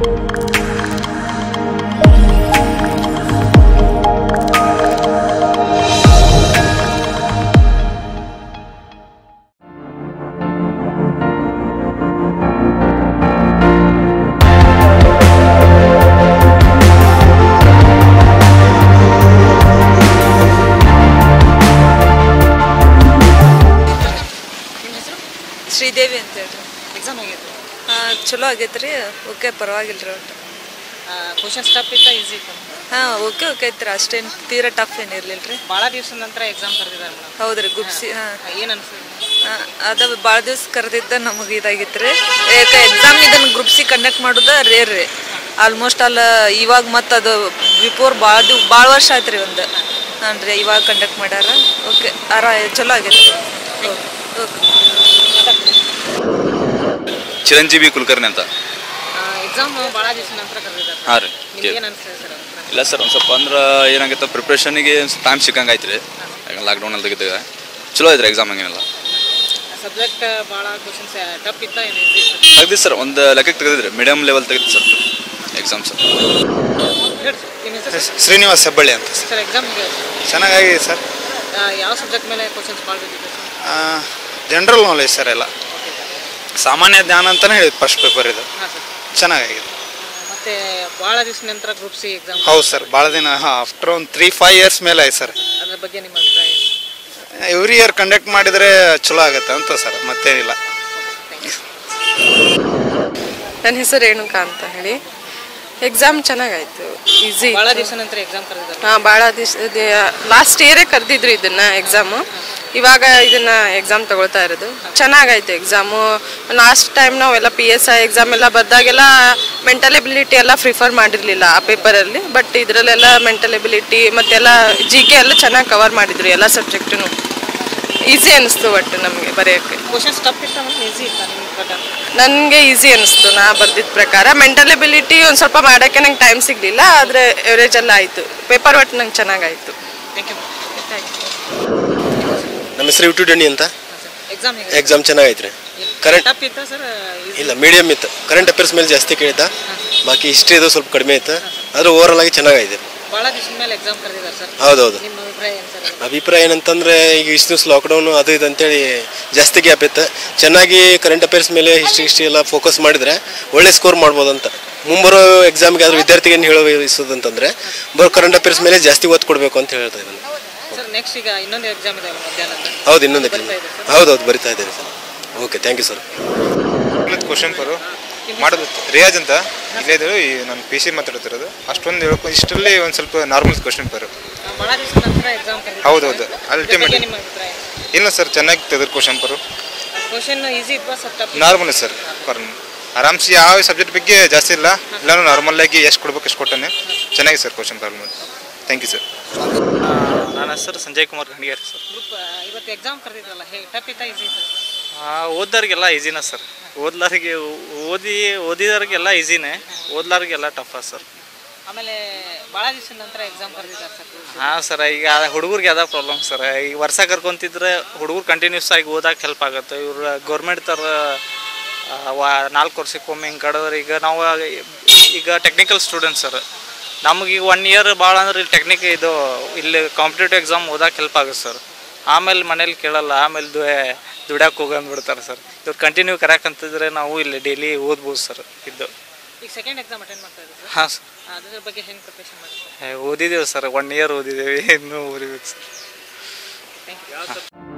ನಿಮ್ಮ ಹೆಸರು ಶ್ರೀದೇವಿ ಅಂತ ಹೇಳ್ರಿ ಎಕ್ಸಾಮ್ ಹೇಗಿತ್ತು ಹಾಂ ಚಲೋ ಆಗೈತ್ರಿ ಓಕೆ ಪರವಾಗಿಲ್ಲ ರೀ ಒಟ್ಟು ಕ್ವಶನ್ಸ್ ಟಫ್ ಇತ್ತ ಈಸಿ ಇತ್ತು ಹಾಂ ಓಕೆ ಓಕೆ ಐತ್ರಿ ಅಷ್ಟೇನು ತೀರಾ ಟಫ್ ಏನು ಇರ್ಲಿಲ್ಲ ರೀ ಭಾಳ ದಿವಸದ ನಂತರ ಎಕ್ಸಾಮ್ ಕರೆದಿದ್ದಾರೆ ಮೇಡಮ್ ಹೌದ್ರಿ ಗುಪ್ಸಿ ಹಾಂ ಏನು ಅನ್ಸುತ್ತೆ ಅದ ಭಾಳ ದಿವ್ಸ ಕರೆದಿದ್ದ ನಮಗೆ ಇದಾಗಿತ್ತು ರೀ ಯಾಕೆ ಎಕ್ಸಾಮ್ ಇದನ್ನು ಗ್ರೂಪ್ ಸಿ ಕಂಡಕ್ಟ್ ಮಾಡೋದು ರೇರ್ ರೀ ಆಲ್ಮೋಸ್ಟ್ ಅಲ್ಲ ಇವಾಗ ಮತ್ತು ಅದು ಬಿಫೋರ್ ಭಾಳ ದಿವ್ ಭಾಳ ವರ್ಷ ಆಯ್ತು ರೀ ಒಂದು ಹಾಂ ರೀ ಇವಾಗ ಕಂಡಕ್ಟ್ ಮಾಡ್ಯಾರ ಓಕೆ ಆರ ಚಲೋ ಆಗೈತೆ ಓಕೆ ಚಿರಂಜೀವಿ ಕುಲಕರ್ಣಿ ಅಂತ ಎಕ್ಸಾಮ್ ಭಾಳ ದಿವಸ ನಂತರ ಕರೆದಿದ್ದಾರೆ ಹಾಂ ರೀ ನಿಮ್ಗೆ ಏನು ಅನ್ಸುತ್ತೆ ಸರ್ ಅಭಿಪ್ರಾಯ? ಇಲ್ಲ ಸರ್ ಒಂದು ಸ್ವಲ್ಪ ಅಂದ್ರೆ ಏನಾಗೈತೆ ಪ್ರಿಪ್ರೇಷನಿಗೆ ಟೈಮ್ ಸಿಕ್ಕಂಗೆ ಆಯ್ತು ರೀ ಲಾಕ್ಡೌನಲ್ಲಿ ತೆಗಿದಾಗ ಚಲೋ ಐತ್ರಿ ಎಕ್ಸಾಮ್ ಹಂಗೇನಿಲ್ಲ ಸಬ್ಜೆಕ್ಟ್ ಭಾಳ ಕ್ವಶನ್ಸ್ ಟಫ್ ಇತ್ತ ಏನು ಈಸಿ ಇತ್ತು ತೆಗ್ದಿದ್ದು ಸರ್ ಒಂದು ಲೆಕ್ಕಕ್ಕೆ ತೆಗೆದಿದ್ರಿ ಮೀಡಿಯಮ್ ಲೆವೆಲ್ ತೆಗೆದು ಸರ್ ಎಕ್ಸಾಮ್ ಸರ್ ಹೇಳಿ ಸರ್ ನಿಮ್ಮ ಹೆಸರು ಶ್ರೀನಿವಾಸ್ ಹೆಬ್ಬಳ್ಳಿ ಅಂತ ಸರ್ ಎಕ್ಸಾಮ್ ಹೇಗೆ ಚೆನ್ನಾಗಾಗಿದೆ ಸರ್ ಯಾವ ಸಬ್ಜೆಕ್ಟ್ ಮೇಲೆ ಕ್ವಶನ್ಸ್ ಭಾಳ ಬಿದ್ದಿದೆ ಸರ್ ಜನರಲ್ ನಾಲೆಜ್ ಸರ್ ಎಲ್ಲ ಸಾಮಾನ್ಯ ಜ್ಞಾನ ಅಂತಲೇ ಹೇಳಿದ್ದು ಫಸ್ಟ್ ಪೇಪರ್ ಇದು ಹಾಂ ಸರ್ ಚೆನ್ನಾಗಿದೆ ಮತ್ತೆ ಭಾಳ ದಿವಸ ನಂತರ ಗ್ರೂಪ್ ಸಿ ಎಕ್ಸಾಮ್ ಹೌದು ಸರ್ ಭಾಳ ದಿನ ಆಫ್ಟರ್ ಒಂದು ತ್ರೀ ಫೈವ್ ಇಯರ್ಸ್ ಮೇಲೆ ಆಯ್ತು ಸರ್ ಅದ್ರ ಬಗ್ಗೆ ನಿಮ್ಮ ಅಭಿಪ್ರಾಯ ಏನು? ಎವ್ರಿ ಇಯರ್ ಕಂಡಕ್ಟ್ ಮಾಡಿದರೆ ಚಲೋ ಆಗುತ್ತೆ ಅಂತ ಸರ್ ಮತ್ತೇನಿಲ್ಲ ನನ್ನ ಹೆಸರು ರೇಣುಕಾ ಅಂತ ಹೇಳಿ ಎಕ್ಸಾಮ್ ಚೆನ್ನಾಗಾಯ್ತು ಈಸಿ ಭಾಳ ದಿವಸ ನಂತರ ಎಕ್ಸಾಮ್ ಕರೆದಿದ್ದಾರೆ ಹಾಂ ಭಾಳ ದಿವಸ ಲಾಸ್ಟ್ ಇಯರೇ ಕರೆದಿದ್ರು ಇದನ್ನ ಎಕ್ಸಾಮು ಇವಾಗ ಇದನ್ನ ಎಕ್ಸಾಮ್ ತಗೊಳ್ತಾ ಇರೋದು ಚೆನ್ನಾಗಾಯ್ತು ಎಕ್ಸಾಮು ಲಾಸ್ಟ್ ಟೈಮ್ ನಾವೆಲ್ಲ ಪಿ ಎಸ್ ಐ ಎಕ್ಸಾಮ್ ಎಲ್ಲ ಬರ್ದಾಗೆಲ್ಲ ಮೆಂಟಲ್ ಎಬಿಲಿಟಿ ಎಲ್ಲ ಪ್ರಿಫರ್ ಮಾಡಿರಲಿಲ್ಲ ಆ ಪೇಪರಲ್ಲಿ ಬಟ್ ಇದರಲ್ಲೆಲ್ಲ ಮೆಂಟಲ್ ಎಬಿಲಿಟಿ ಮತ್ತೆಲ್ಲ ಜಿ ಕೆ ಎಲ್ಲ ಚೆನ್ನಾಗಿ ಕವರ್ ಮಾಡಿದ್ರು ಎಲ್ಲ ಸಬ್ಜೆಕ್ಟು ಈಸಿ ಅನಿಸ್ತು ಒಟ್ಟು ನಮಗೆ ಬರೆಯೋಕ್ಕೆ ಕ್ವಶನ್ಸ್ ಟಫ್ ಇತ್ತ ಅಂದ್ರೆ ಈಸಿ ಇತ್ತ ನಿಮ್ಮ ಪ್ರಕಾರ ನನಗೆ ಈಸಿ ಅನಿಸ್ತು ನಾ ಬರ್ದಿದ್ದ ಪ್ರಕಾರ ಮೆಂಟಲ್ ಎಬಿಲಿಟಿ ಒಂದು ಸ್ವಲ್ಪ ಮಾಡೋಕ್ಕೆ ನಂಗೆ ಟೈಮ್ ಸಿಗಲಿಲ್ಲ ಆದರೆ ಎವರೇಜ್ ಎಲ್ಲ ಆಯಿತು ಪೇಪರ್ ಒಟ್ಟು ನಂಗೆ ಚೆನ್ನಾಗಾಯಿತು ಥ್ಯಾಂಕ್ ಯು ಥ್ಯಾಂಕ್ ಯು ನಮ್ಮ ಹೆಸರು ಯುಟು ಡಣಿ ಅಂತ ಎಕ್ಸಾಮ್ ಹೇಗೆ ಎಕ್ಸಾಮ್ ಚೆನ್ನಾಗೈತೆ ರೀ ಕರೆಂಟ್ ಟಫ್ ಇತ್ತ ಸರ್ ಇಲ್ಲ ಮೀಡಿಯಮ್ ಇತ್ತು ಕರೆಂಟ್ ಅಫೇರ್ಸ್ ಮೇಲೆ ಜಾಸ್ತಿ ಕೇಳಿದ್ದ ಬಾಕಿ ಹಿಸ್ಟ್ರಿ ಇದು ಸ್ವಲ್ಪ ಕಡಿಮೆ ಇತ್ತು ಆದ್ರೆ ಓವರಾಲ್ ಆಗಿ ಚೆನ್ನಾಗೈತೆ ಭಾಳ ದಿವಸದ ಮೇಲೆ ಎಕ್ಸಾಮ್ ಕರೆದಿದ್ದಾರೆ ಸರ್ ಹೌದೌದು ನಿಮ್ಮ ಅಭಿಪ್ರಾಯ ಏನು ಸರ್ ಅಭಿಪ್ರಾಯ ಏನಂತಂದ್ರೆ ಈಗ ಇಷ್ಟು ದಿವಸ ಲಾಕ್ಡೌನು ಅದು ಇದು ಅಂತೇಳಿ ಜಾಸ್ತಿ ಗ್ಯಾಪ್ ಇತ್ತು ಚೆನ್ನಾಗಿ ಕರೆಂಟ್ ಅಫೇರ್ಸ್ ಮೇಲೆ ಹಿಸ್ಟ್ರಿ ಹಿಸ್ಟ್ರಿ ಎಲ್ಲ ಫೋಕಸ್ ಮಾಡಿದ್ರೆ ಒಳ್ಳೆ ಸ್ಕೋರ್ ಮಾಡ್ಬೋದು ಅಂತ ಮುಂಬರೋ ಎಕ್ಸಾಮ್ಗೆ ಆದ್ರೂ ವಿದ್ಯಾರ್ಥಿಗೆ ಏನು ಹೇಳೋದಂತಂದ್ರೆ ಬರೋ ಕರೆಂಟ್ ಅಫೇರ್ಸ್ ಮೇಲೆ ಜಾಸ್ತಿ ಒತ್ತು ಕೊಡಬೇಕು ಅಂತ ಹೇಳ್ತಾ ಇದ್ದಾನೆ ಸರ್ ನೆಕ್ಸ್ಟ್ ಈಗ ಇನ್ನೊಂದು ಎಕ್ಸಾಮ್ ಇದೆ ಮಧ್ಯಾಹ್ನ ಹೌದು ಇನ್ನೊಂದು ಹೌದೌದು ಬರಿತಾ ಇದ್ದೇನೆ sir okay thank you sir question paper ಮಾಡೋದು ರಿಯಾಜ್ ಅಂತ ಇಲ್ಲೇ ಇದ್ರು ಈ ನಾನು ಪಿ ಸಿ ಮಾತಾಡ್ತಿರೋದು ಅಷ್ಟೊಂದು ಹೇಳ್ಕೊ ಇಷ್ಟರಲ್ಲಿ ಒಂದು ಸ್ವಲ್ಪ ನಾರ್ಮಲ್ ಕ್ವಶನ್ ಪರು ಭಾಳ ದಿವಸ ನಂತರ ಎಕ್ಸಾಮ್ ಕರೆದಿದ್ದಾರೆ ಹೌದೌದು ಅಲ್ಟಿಮೇಟ್ ನಿಮ್ಮ ಅಭಿಪ್ರಾಯ ಇಲ್ಲ ಸರ್ ಚೆನ್ನಾಗಿ ತೆಗೆದ್ರು ಕ್ವಶನ್ ಪರು ಕ್ವಶನ್ ಈಸಿ ಇತ್ತು ಸರ್ ಟಫ್ ನಾರ್ಮಲ್ ಸರ್ ಕಾರಣ ಆರಾಮ್ಸಿ ಯಾವ ಸಬ್ಜೆಕ್ಟ್ ಬಗ್ಗೆ ಜಾಸ್ತಿ ಇಲ್ಲ ಎಲ್ಲಾನು ನಾರ್ಮಲ್ ಆಗಿ ಎಷ್ಟು ಕೊಡ್ಬೇಕು ಎಷ್ಟು ಕೊಟ್ಟಾನೆ ಚೆನ್ನಾಗಿ sir question problem thank you sir ನನ್ನ ಹೆಸರು ಸಂಜಯ್ ಕುಮಾರ್ ಖಂಡಿಗೇರಿ ಸರ್ ಗ್ರೂಪ್ ಇವತ್ತು ಎಕ್ಸಾಮ್ ಕರೆದಿದ್ರಲ್ಲ ಹೇಗೆ ಟಫ್ ಇತ್ತಾ ಈಸಿ ಸರ್ ಓದ್ದವ್ರಿಗೆಲ್ಲ ಈಸಿನ ಸರ್ ಓದ್ಲಾರಿಗೆ ಓದಿ ಓದಿದವ್ರಿಗೆಲ್ಲ ಈಸಿನೇ ಓದ್ಲಾರಿಗೆಲ್ಲ ಟಫ ಸರ್ ಆಮೇಲೆ ಭಾಳ ದಿವಸದ ನಂತರ ಎಕ್ಸಾಮ್ ಕರೆದಿದ್ದಾರೆ ಸರ್ ಹಾಂ ಸರ್ ಈಗ ಹುಡುಗರಿಗೆ ಅದ ಪ್ರಾಬ್ಲಮ್ ಸರ್ ಈಗ ವರ್ಷ ಕರ್ಕೊಂತಿದ್ರೆ ಹುಡುಗರು ಕಂಟಿನ್ಯೂಸ್ ಆಗಿ ಓದಕ್ಕೆ ಹೆಲ್ಪ್ ಆಗುತ್ತೆ ಇವ್ರು ಗೌರ್ಮೆಂಟ್ ಥರ ಆ, ವಾ ನಾಲ್ಕು ವರ್ಷಕ್ಕೊಮ್ಮೆ ಹಿಂಗೆ ಕಡೋರು ಈಗ ನಾವು ಈಗ ಟೆಕ್ನಿಕಲ್ ಸ್ಟೂಡೆಂಟ್ ಸರ್ ನಮಗೆ ಈಗ ಒನ್ ಇಯರ್ ಭಾಳ ಅಂದ್ರೆ ಇಲ್ಲಿ ಟೆಕ್ನಿಕ್ ಇದು ಇಲ್ಲಿ ಕಾಂಪಿಟೇಟಿವ್ ಎಕ್ಸಾಮ್ ಓದಕ್ಕೆ ಹೆಲ್ಪ್ ಆಗುತ್ತೆ ಸರ್ ಆಮೇಲೆ ಮನೇಲಿ ಕೇಳಲ್ಲ ಆಮೇಲೆ ದು ದುಡ್ಯಾಕೆ ಹೋಗಂದ್ಬಿಡ್ತಾರೆ ಸರ್ ಇವ್ರು ಕಂಟಿನ್ಯೂ ಕರೆಯಕ್ಕಂತಿದ್ರೆ ನಾವು ಇಲ್ಲಿ ಡೈಲಿ ಓದ್ಬೋದು ಸರ್ ಇದ್ದು ಈಗ ಸೆಕೆಂಡ್ ಎಕ್ಸಾಮ್ ಅಟೆಂಡ್ ಮಾಡ್ತಾ ಇದ್ದೀವಿ ಸರ್ ಹಾಂ ಸರ್ ಅದ್ರ ಬಗ್ಗೆ ಹೆಂಗೆ ಪ್ರಿಪರೇಷನ್ ಮಾಡಿದ್ರೆ ಓದಿದ್ದೇವೆ ಸರ್ ಒನ್ ಇಯರ್ ಓದಿದ್ದೇವೆ ಇನ್ನೂ ಓದಿಬೇಕು ಸರ್ ಥ್ಯಾಂಕ್ ಯು